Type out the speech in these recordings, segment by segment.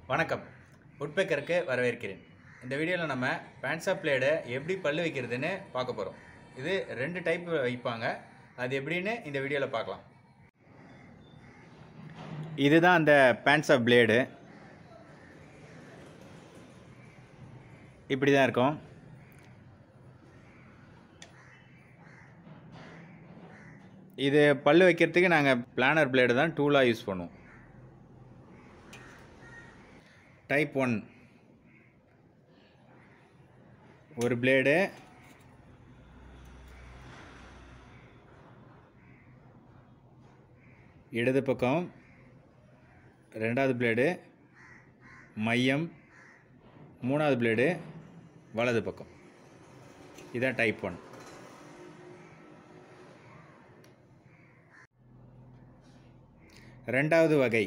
வணக்கம் உட்பேக்கருக்கு வரவேற்கிறேன் இந்த வீடியோவில் நம்ம பேன்சா பிளேடை எப்படி பல்லு வைக்கிறதுன்னு பார்க்க போகிறோம் இது ரெண்டு டைப் வைப்பாங்க அது எப்படின்னு இந்த வீடியோவில் பார்க்கலாம் இதுதான் அந்த பேன்சா பிளேடு இப்படி தான் இருக்கும் இது பல்லு வைக்கிறதுக்கு நாங்கள் பிளானர் பிளேடு தான் டூலாக யூஸ் பண்ணுவோம் டைப் ஒன் ஒரு பிளேடு இடது பக்கம் ரெண்டாவது பிளேடு மையம் மூணாவது பிளேடு வலது பக்கம் இதான் டைப் ஒன் ரெண்டாவது வகை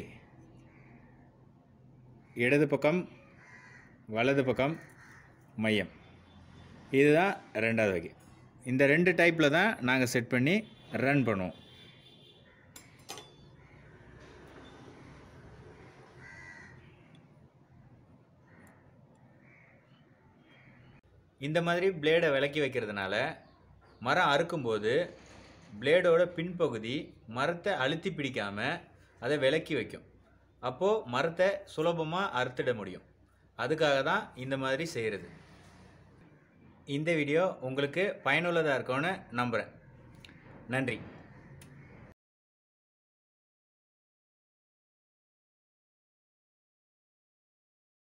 இடது பக்கம் வலது பக்கம் மையம் இதுதான் ரெண்டாவது வகை இந்த ரெண்டு டைப்பில் தான் நாங்கள் செட் பண்ணி ரன் பண்ணுவோம் இந்த மாதிரி பிளேடை விலக்கி வைக்கிறதுனால மரம் அறுக்கும்போது பிளேடோட பின்பகுதி மரத்தை அழுத்தி பிடிக்காமல் அதை விலக்கி வைக்கும் அப்போது மரத்தை சுலபமாக அறுத்திட முடியும் அதுக்காக தான் இந்த மாதிரி செய்கிறது இந்த வீடியோ உங்களுக்கு பயனுள்ளதாக இருக்கும்னு நம்புகிறேன் நன்றி